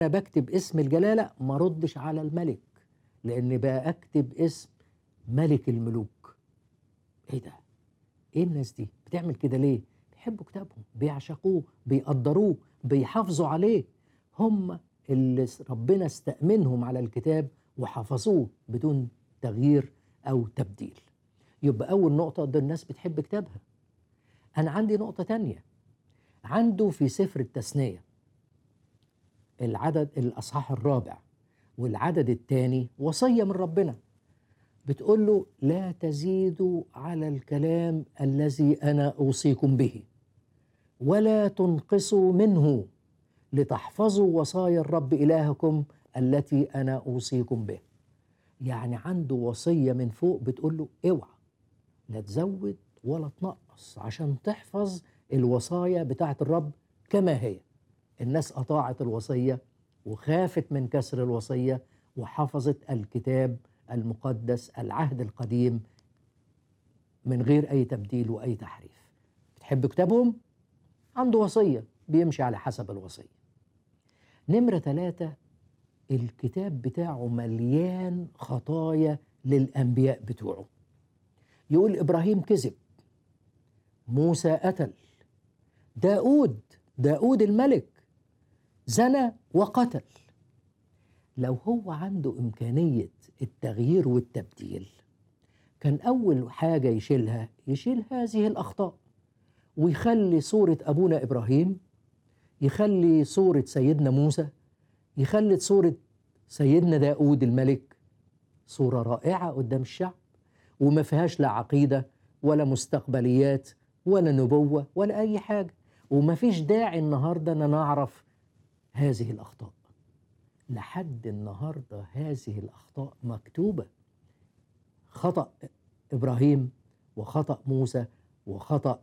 انا بكتب اسم الجلاله ما ردش على الملك لان بقى اكتب اسم ملك الملوك ايه ده ايه الناس دي بتعمل كده ليه بيحبوا كتابهم بيعشقوه بيقدروه بيحافظوا عليه هم اللي ربنا استأمنهم على الكتاب وحفظوه بدون تغيير أو تبديل يبقى أول نقطة ده الناس بتحب كتابها أنا عندي نقطة تانية عنده في سفر التثنية العدد الأصحاح الرابع والعدد الثاني وصية من ربنا بتقول له لا تزيدوا على الكلام الذي أنا أوصيكم به ولا تنقصوا منه لتحفظوا وصايا الرب إلهكم التي أنا أوصيكم به يعني عنده وصية من فوق بتقول له اوعى لا تزود ولا تنقص عشان تحفظ الوصايا بتاعت الرب كما هي الناس أطاعت الوصية وخافت من كسر الوصية وحفظت الكتاب المقدس العهد القديم من غير أي تبديل وأي تحريف بتحب كتابهم؟ عنده وصية بيمشي على حسب الوصية نمرة ثلاثة الكتاب بتاعه مليان خطايا للأنبياء بتوعه يقول إبراهيم كذب موسى قتل داود داود الملك زنى وقتل لو هو عنده إمكانية التغيير والتبديل كان أول حاجة يشيلها يشيل هذه الأخطاء ويخلي صورة أبونا إبراهيم يخلي صورة سيدنا موسى يخلي صورة سيدنا داود الملك صورة رائعة قدام الشعب وما فيهاش لا عقيدة ولا مستقبليات ولا نبوة ولا أي حاجة وما فيش داعي النهاردة أن نعرف هذه الأخطاء لحد النهاردة هذه الأخطاء مكتوبة خطأ إبراهيم وخطأ موسى وخطأ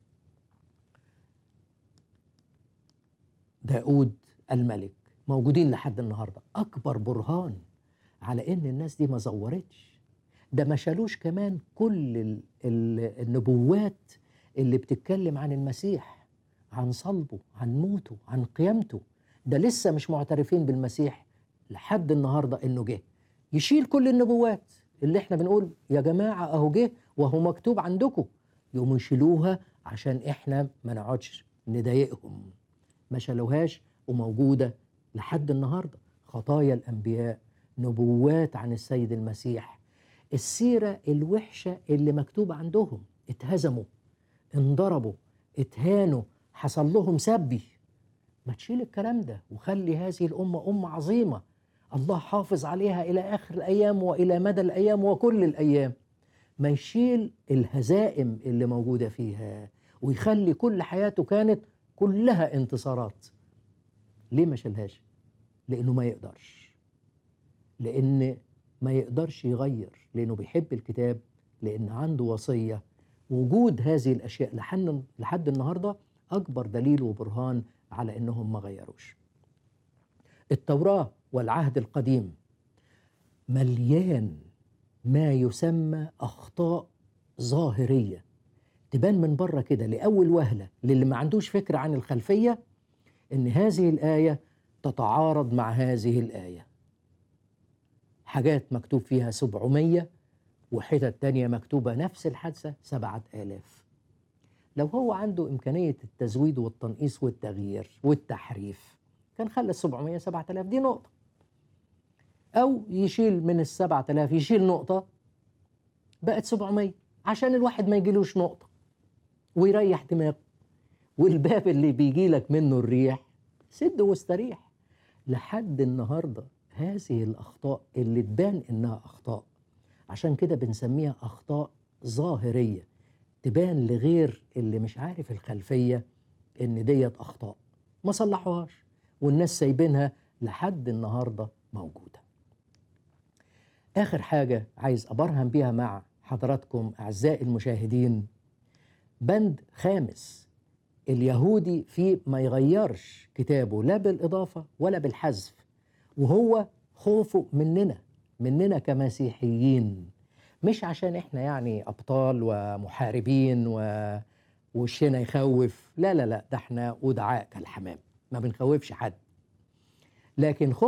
داود الملك موجودين لحد النهاردة أكبر برهان على إن الناس دي ما زورتش ده ما شالوش كمان كل ال ال النبوات اللي بتتكلم عن المسيح عن صلبه عن موته عن قيامته ده لسه مش معترفين بالمسيح لحد النهاردة إنه جه يشيل كل النبوات اللي احنا بنقول يا جماعة أهو جه وهو مكتوب عندكم يقوموا يشيلوها عشان احنا ما نقعدش نضايقهم ما شالوهاش وموجودة لحد النهاردة خطايا الأنبياء نبوات عن السيد المسيح السيرة الوحشة اللي مكتوبة عندهم اتهزموا انضربوا اتهانوا حصل لهم سبي ما تشيل الكلام ده وخلي هذه الأمة أمة عظيمة الله حافظ عليها إلى آخر الأيام وإلى مدى الأيام وكل الأيام ما يشيل الهزائم اللي موجودة فيها ويخلي كل حياته كانت كلها انتصارات ليه ما شالهاش لانه ما يقدرش لان ما يقدرش يغير لانه بيحب الكتاب لان عنده وصيه وجود هذه الاشياء لحد لحد النهارده اكبر دليل وبرهان على انهم ما غيروش التوراه والعهد القديم مليان ما يسمى اخطاء ظاهريه تبان من بره كده لاول وهله للي ما عندوش فكره عن الخلفيه ان هذه الايه تتعارض مع هذه الايه حاجات مكتوب فيها 700 وحتت تانية مكتوبة نفس الحادثة سبعة آلاف لو هو عنده إمكانية التزويد والتنقيص والتغيير والتحريف كان خلى السبعمية سبعة آلاف دي نقطة أو يشيل من السبعة آلاف يشيل نقطة بقت سبعمية عشان الواحد ما يجيلوش نقطة ويريح دماغه والباب اللي بيجي لك منه الريح سد واستريح لحد النهارده هذه الاخطاء اللي تبان انها اخطاء عشان كده بنسميها اخطاء ظاهريه تبان لغير اللي مش عارف الخلفيه ان ديت اخطاء ما صلحوهاش والناس سايبينها لحد النهارده موجوده اخر حاجه عايز ابرهن بيها مع حضراتكم اعزائي المشاهدين بند خامس اليهودي فيه ما يغيرش كتابه لا بالإضافة ولا بالحذف وهو خوفه مننا مننا كمسيحيين مش عشان احنا يعني أبطال ومحاربين و... وشنا يخوف لا لا لا ده احنا ودعاء كالحمام ما بنخوفش حد لكن